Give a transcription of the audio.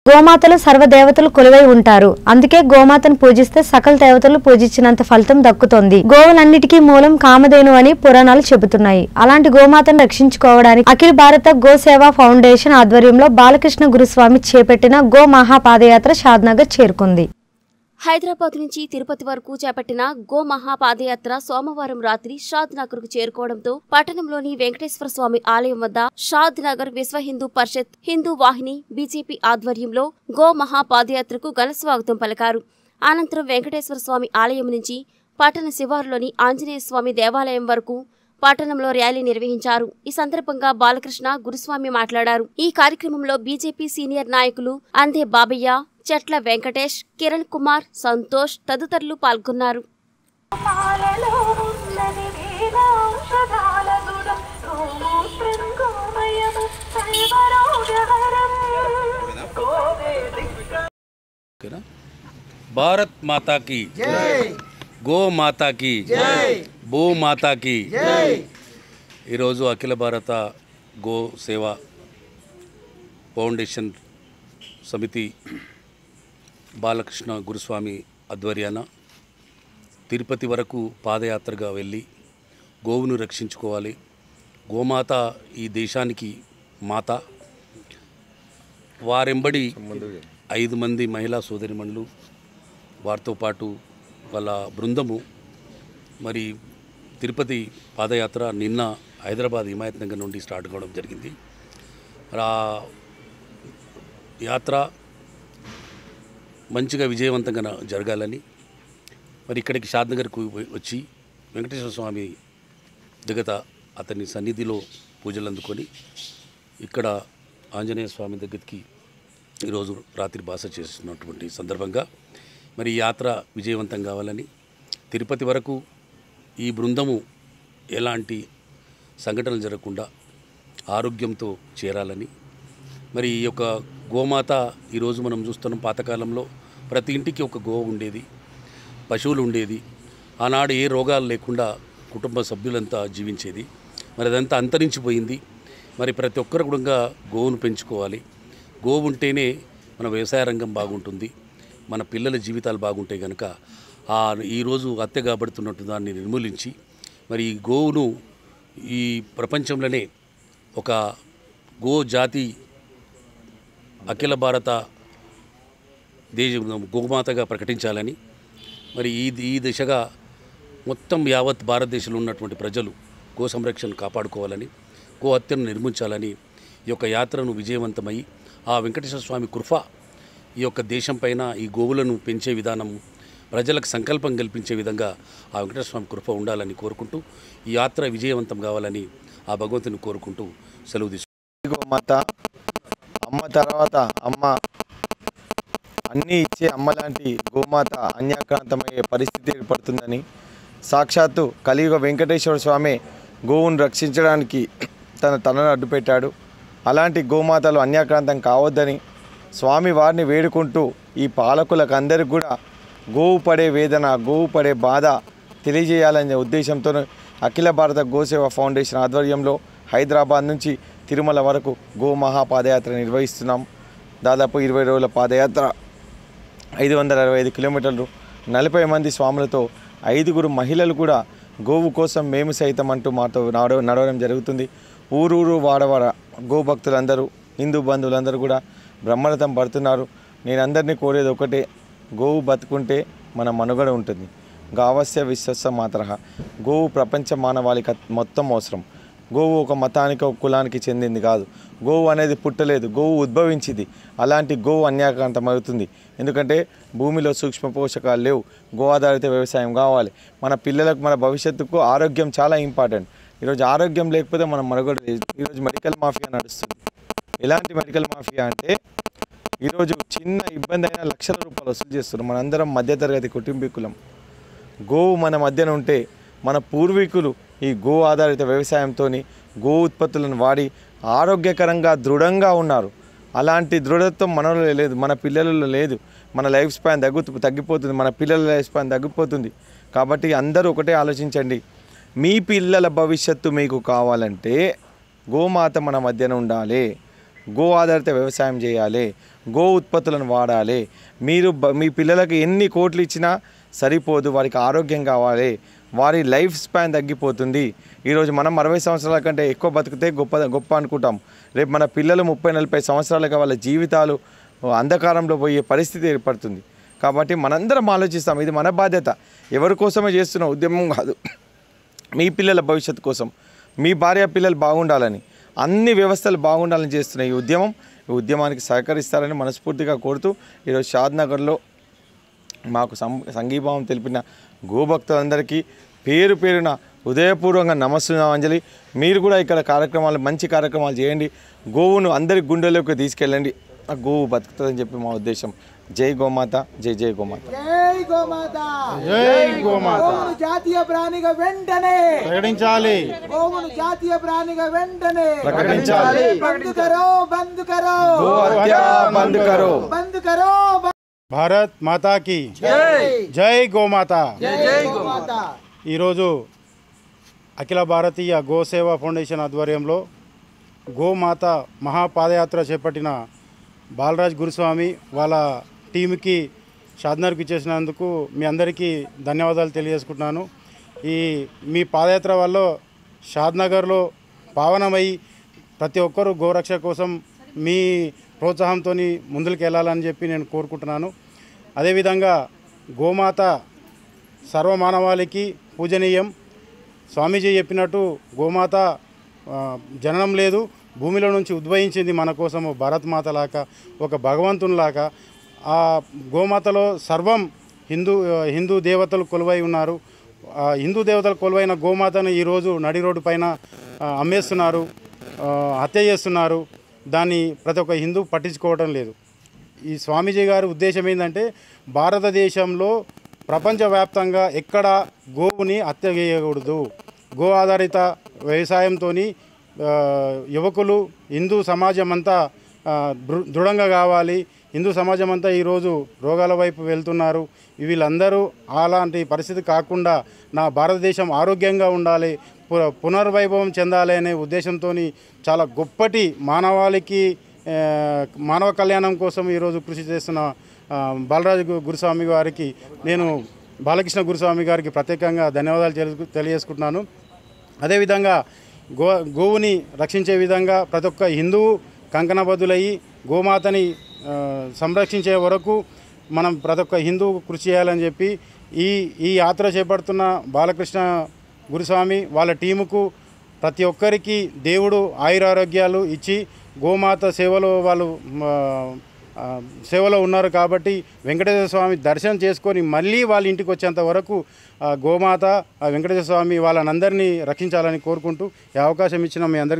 గోమాతలు సర్వదేవతలు కొలువై ఉంటారు అందుకే గోమాతను పూజిస్తే సకల దేవతలు పూజించినంత ఫలితం దక్కుతోంది గోవులన్నిటికీ మూలం కామధేను అని పురాణాలు చెబుతున్నాయి అలాంటి గోమాతను రక్షించుకోవడానికి అఖిల భారత గో సేవా ఫౌండేషన్ ఆధ్వర్యంలో బాలకృష్ణ గురుస్వామి చేపట్టిన గో మహాపాదయాత్ర షాద్నగర్ చేరుకుంది హైదరాబాద్ నుంచి తిరుపతి వరకు చేపట్టిన గో మహాపాదయాత్ర సోమవారం రాత్రి షాద్ నగర్ కు చేరుకోవడంతో పట్టణంలోని వెంకటేశ్వర స్వామి ఆలయం వద్ద షాద్ నగర్ విశ్వ హిందూ పరిషత్ హిందూ వాహిని బీజేపీ ఆధ్వర్యంలో గో మహాపాదయాత్రకు ఘన స్వాగతం పలికారు అనంతరం వెంకటేశ్వర స్వామి ఆలయం నుంచి పట్టణ శివారులోని ఆంజనేయ స్వామి దేవాలయం వరకు పట్టణంలో ర్యాలీ నిర్వహించారు ఈ సందర్భంగా బాలకృష్ణ గురుస్వామి మాట్లాడారు ఈ కార్యక్రమంలో బీజేపీ సీనియర్ నాయకులు అందే బాబయ్య చెట్ల వెంకటేష్ కిరణ్ కుమార్ సంతోష్ తదితరులు పాల్గొన్నారు పాలలో ఉన్నది వేదాంశదాల గుణం గోమూత్రం గోమయము సర్వరోగహరం ఓకేనా భారత్ మాతాకి గో మాతాకి భూ మాతాకి ఈరోజు అఖిల భారత గో సేవ ఫౌండేషన్ సమితి బాలకృష్ణ గురుస్వామి ఆధ్వర్యాన తిరుపతి వరకు పాదయాత్రగా వెళ్ళి గోవును రక్షించుకోవాలి గోమాత ఈ దేశానికి మాత వారెంబడి ఐదు మంది మహిళా సోదరిమణులు వారితో పాటు వాళ్ళ బృందము మరి తిరుపతి పాదయాత్ర నిన్న హైదరాబాద్ హిమాయత్ నగర్ నుండి స్టార్ట్ కావడం జరిగింది మరి ఆ యాత్ర మంచిగా విజయవంతంగా న- జరగాలని మరి ఇక్కడికి షాద్నగర్కు వచ్చి వెంకటేశ్వర స్వామి దిగత అతని సన్నిధిలో పూజలు అందుకొని ఇక్కడ ఆంజనేయ స్వామి దగ్గరికి ఈరోజు రాత్రి భాష చేస్తున్నటువంటి సందర్భంగా మరి ఈ యాత్ర విజయవంతం కావాలని తిరుపతి వరకు ఈ బృందము ఎలాంటి సంఘటనలు జరగకుండా ఆరోగ్యంతో చేరాలని మరి ఈ యొక్క గోమాత ఈరోజు మనం చూస్తున్నాం పాతకాలంలో ప్రతి ఇంటికి ఒక గో ఉండేది పశువులు ఉండేది ఆనాడు ఏ రోగాలు లేకుండా కుటుంబ సభ్యులంతా జీవించేది మరి అదంతా అంతరించిపోయింది మరి ప్రతి ఒక్కరు కూడా గోవును పెంచుకోవాలి గోవు ఉంటేనే మన వ్యవసాయ రంగం బాగుంటుంది మన పిల్లల జీవితాలు బాగుంటాయి కనుక ఆ ఈరోజు హత్య కాబడుతున్నట్టు దాన్ని నిర్మూలించి మరి ఈ గోవును ఈ ప్రపంచంలోనే ఒక గో జాతి అఖిల భారత దేశ గోమాతగా ప్రకటించాలని మరి ఈ ఈ దిశగా మొత్తం యావత్ భారతదేశంలో ఉన్నటువంటి ప్రజలు గో సంరక్షణ కాపాడుకోవాలని గో హత్యను నిర్మించాలని ఈ యొక్క యాత్రను విజయవంతమై ఆ వెంకటేశ్వర స్వామి కృప ఈ యొక్క దేశం పైన ఈ గోవులను పెంచే విధానం ప్రజలకు సంకల్పం కల్పించే విధంగా ఆ వెంకటేశ్వర స్వామి కృప ఉండాలని కోరుకుంటూ ఈ యాత్ర విజయవంతం కావాలని ఆ భగవంతుని కోరుకుంటూ సెలవు తీసుకుంటాను గోమాత అమ్మ తర్వాత అమ్మ అన్నీ ఇచ్చే అమ్మ లాంటి గోమాత అన్యాక్రాంతమయ్యే పరిస్థితి ఏర్పడుతుందని సాక్షాత్తు కలియుగ వెంకటేశ్వర స్వామి గోవును రక్షించడానికి తన తనను అడ్డుపెట్టాడు అలాంటి గోమాతలు అన్యాక్రాంతం కావద్దని స్వామి వారిని వేడుకుంటూ ఈ పాలకులకు అందరికి కూడా గోవు పడే వేదన గోవు పడే బాధ తెలియజేయాలనే ఉద్దేశంతో అఖిల భారత గోసేవ ఫౌండేషన్ ఆధ్వర్యంలో హైదరాబాద్ నుంచి తిరుమల వరకు గో మహాపాదయాత్ర నిర్వహిస్తున్నాం దాదాపు ఇరవై రోజుల పాదయాత్ర ఐదు వందల అరవై ఐదు కిలోమీటర్లు నలభై మంది స్వాములతో ఐదుగురు మహిళలు కూడా గోవు కోసం మేము సైతం అంటూ మాతో నడవ నడవడం జరుగుతుంది ఊరూరు వాడవాడ గో భక్తులందరూ హిందూ బంధువులందరూ కూడా బ్రహ్మరథం పడుతున్నారు నేను అందరినీ కోరేది ఒకటే గోవు బతుకుంటే మన మనుగడ ఉంటుంది గావస్య విశ్వస మాతరహ గోవు ప్రపంచ మానవాళికి మొత్తం అవసరం గోవు ఒక మతానికి ఒక కులానికి చెందింది కాదు గోవు అనేది పుట్టలేదు గోవు ఉద్భవించింది అలాంటి గోవు అన్యాకాంతమవుతుంది ఎందుకంటే భూమిలో సూక్ష్మ పోషకాలు లేవు గో ఆధారిత వ్యవసాయం కావాలి మన పిల్లలకు మన భవిష్యత్తుకు ఆరోగ్యం చాలా ఇంపార్టెంట్ ఈరోజు ఆరోగ్యం లేకపోతే మనం మనుగడ లేదు ఈరోజు మెడికల్ మాఫియా నడుస్తుంది ఎలాంటి మెడికల్ మాఫియా అంటే ఈరోజు చిన్న ఇబ్బంది అయినా లక్షల రూపాయలు వసూలు చేస్తున్నారు మనందరం మధ్యతరగతి కుటుంబీకులం గోవు మన మధ్యన ఉంటే మన పూర్వీకులు ఈ గో ఆధారిత వ్యవసాయంతో గో ఉత్పత్తులను వాడి ఆరోగ్యకరంగా దృఢంగా ఉన్నారు అలాంటి దృఢత్వం మనలో లేదు మన పిల్లలలో లేదు మన లైఫ్ స్పాన్ తగ్గు తగ్గిపోతుంది మన పిల్లల లైఫ్ స్పాన్ తగ్గిపోతుంది కాబట్టి అందరూ ఒకటే ఆలోచించండి మీ పిల్లల భవిష్యత్తు మీకు కావాలంటే గోమాత మన మధ్యన ఉండాలి గో ఆధారిత వ్యవసాయం చేయాలి గో ఉత్పత్తులను వాడాలి మీరు బ- మీ పిల్లలకు ఎన్ని కోట్లు ఇచ్చినా సరిపోదు వారికి ఆరోగ్యం కావాలి వారి లైఫ్ స్పాన్ తగ్గిపోతుంది ఈరోజు మనం అరవై సంవత్సరాల కంటే ఎక్కువ బతికితే గొప్ప గొప్ప అనుకుంటాం రేపు మన పిల్లలు ముప్పై నలభై సంవత్సరాలుగా వాళ్ళ జీవితాలు అంధకారంలో పోయే పరిస్థితి ఏర్పడుతుంది కాబట్టి మనందరం ఆలోచిస్తాం ఇది మన బాధ్యత ఎవరి కోసమే చేస్తున్న ఉద్యమం కాదు మీ పిల్లల భవిష్యత్తు కోసం మీ భార్య పిల్లలు బాగుండాలని అన్ని వ్యవస్థలు బాగుండాలని చేస్తున్న ఈ ఉద్యమం ఈ ఉద్యమానికి సహకరిస్తారని మనస్ఫూర్తిగా కోరుతూ ఈరోజు షాద్నగర్లో మాకు సం సంఘీభావం తెలిపిన గోభక్తులందరికీ పేరు పేరున హృదయపూర్వకంగా నమస్సునాంజలి మీరు కూడా ఇక్కడ కార్యక్రమాలు మంచి కార్యక్రమాలు చేయండి గోవును అందరి గుండెలోకి తీసుకెళ్ళండి ఆ గోవు బతుకుతుందని చెప్పి మా ఉద్దేశం జై గోమాత జై జై గోమాత జై గోమాత జై గోమాత గోవును జాతీయ ప్రాణిగా వెంటనే ప్రకటించాలి గోవును జాతీయ ప్రాణిగా వెంటనే ప్రకటించాలి బంద్ కరో బంద్ కరో గో హత్య బంద్ కరో బంద్ కరో భారత్ మాతాకి జై గోమాత జై గోమాత ఈరోజు అఖిల భారతీయ గోసేవ ఫౌండేషన్ ఆధ్వర్యంలో గోమాత మహాపాదయాత్ర చేపట్టిన బాలరాజ్ గురుస్వామి వాళ్ళ టీంకి షాద్నర్కి ఇచ్చేసినందుకు మీ అందరికీ ధన్యవాదాలు తెలియజేసుకుంటున్నాను ఈ మీ పాదయాత్ర వల్ల షాద్నగర్లో పావనమై ప్రతి ఒక్కరూ గోరక్ష కోసం మీ ప్రోత్సాహంతో ముందుకు వెళ్ళాలని చెప్పి నేను కోరుకుంటున్నాను అదేవిధంగా గోమాత సర్వమానవాళికి పూజనీయం స్వామీజీ చెప్పినట్టు గోమాత ఆ, జననం లేదు భూమిలో నుంచి ఉద్భవించింది మన కోసము భారతమాత లాగా ఒక భగవంతునిలాగా ఆ గోమాతలో సర్వం హిందూ హిందూ దేవతలు కొలువై ఉన్నారు ఆ హిందూ దేవతలు కొలువైన గోమాతను ఈరోజు నడి రోడ్డు పైన ఆ, అమ్మేస్తున్నారు ఆ, హత్య చేస్తున్నారు దాన్ని ప్రతి ఒక్క హిందూ పట్టించుకోవడం లేదు ఈ స్వామీజీ గారి ఉద్దేశం ఏంటంటే భారతదేశంలో ప్రపంచవ్యాప్తంగా ఎక్కడ గోవుని హత్య చేయకూడదు గో ఆధారిత వ్యవసాయంతో యువకులు హిందూ సమాజం అంతా ఆ, దృ- దృఢంగా కావాలి హిందూ సమాజం అంతా ఈరోజు రోగాల వైపు వెళ్తున్నారు వీళ్ళందరూ అలాంటి పరిస్థితి కాకుండా నా భారతదేశం ఆరోగ్యంగా ఉండాలి పు- పునర్వైభవం చెందాలి అనే ఉద్దేశంతో చాలా గొప్పటి మానవాళికి ఆ, మానవ కళ్యాణం కోసం ఈరోజు కృషి చేస్తున్న ఆ, బాలరాజు గు- గురుస్వామి గారికి నేను బాలకృష్ణ గురుస్వామి గారికి ప్రత్యేకంగా ధన్యవాదాలు తెలు- తెలియజేసుకుంటున్నాను అదేవిధంగా గో గోవుని రక్షించే విధంగా ప్రతి ఒక్క హిందువు కంకణబద్దులయ్యి గోమాతని ఆ, సంరక్షించే వరకు మనం ప్రతి ఒక్క హిందువు కృషి చేయాలని చెప్పి ఈ ఈ యాత్ర చేపడుతున్న బాలకృష్ణ గురుస్వామి వాళ్ళ టీముకు ప్రతి ఒక్కరికి దేవుడు ఆయురారోగ్యాలు ఇచ్చి గోమాత సేవలో వాళ్ళు ఆ, ఆ, సేవలో ఉన్నారు కాబట్టి వెంకటేశ్వర స్వామి దర్శనం చేసుకొని మళ్ళీ వాళ్ళ ఇంటికి వచ్చేంత వరకు ఆ గోమాత ఆ వెంకటేశ్వర స్వామి వాళ్ళనందరినీ రక్షించాలని కోరుకుంటూ ఈ అవకాశం ఇచ్చిన మీ అందరికీ